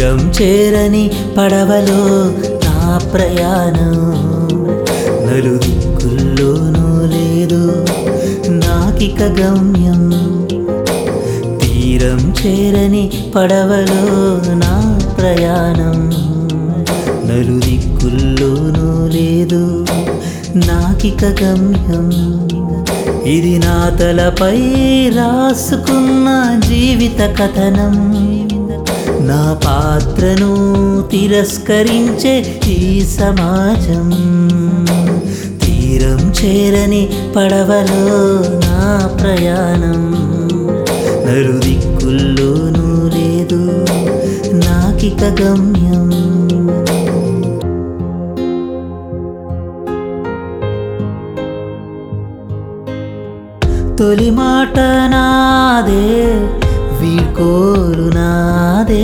తీరం చేరని పడవలో నా ప్రయాణం నలుదిక్కుల్లోనూ లేదు నాకిక గమ్యం తీరం చేరని పడవలో నా ప్రయాణం నలుదిక్కుల్లోనూ లేదు నాకిక గమ్యం ఇది నా తలపై రాసుకున్న జీవిత కథనం నా పాత్రను తిరస్కరించే ఈ సమాజం తీరం చేరని పడవలో నా ప్రయాణం నలుదిక్కుల్లోనూ లేదు నాకిక గమ్యం తొలి మాట నాదే వీడ్కోలు నాదే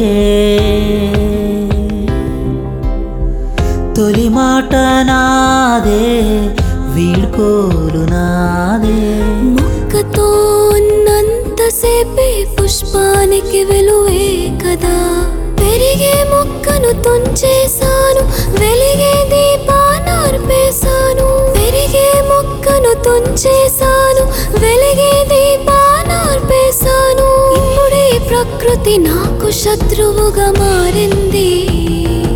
తొలి మాట నాదే వీడ్కోలు నాదే మొక్కతో ఉన్నంతసేపే పుష్పానికి విలువే కదా పెరిగే మొక్కను తుంచేశాను వెలిగే దీపానార్పేశాను పెరిగే మొక్కను తుంచేశాను వెలిగే దీపానార్పేశాను ఇప్పుడే ప్రకృతి నాకు శత్రువుగా మారింది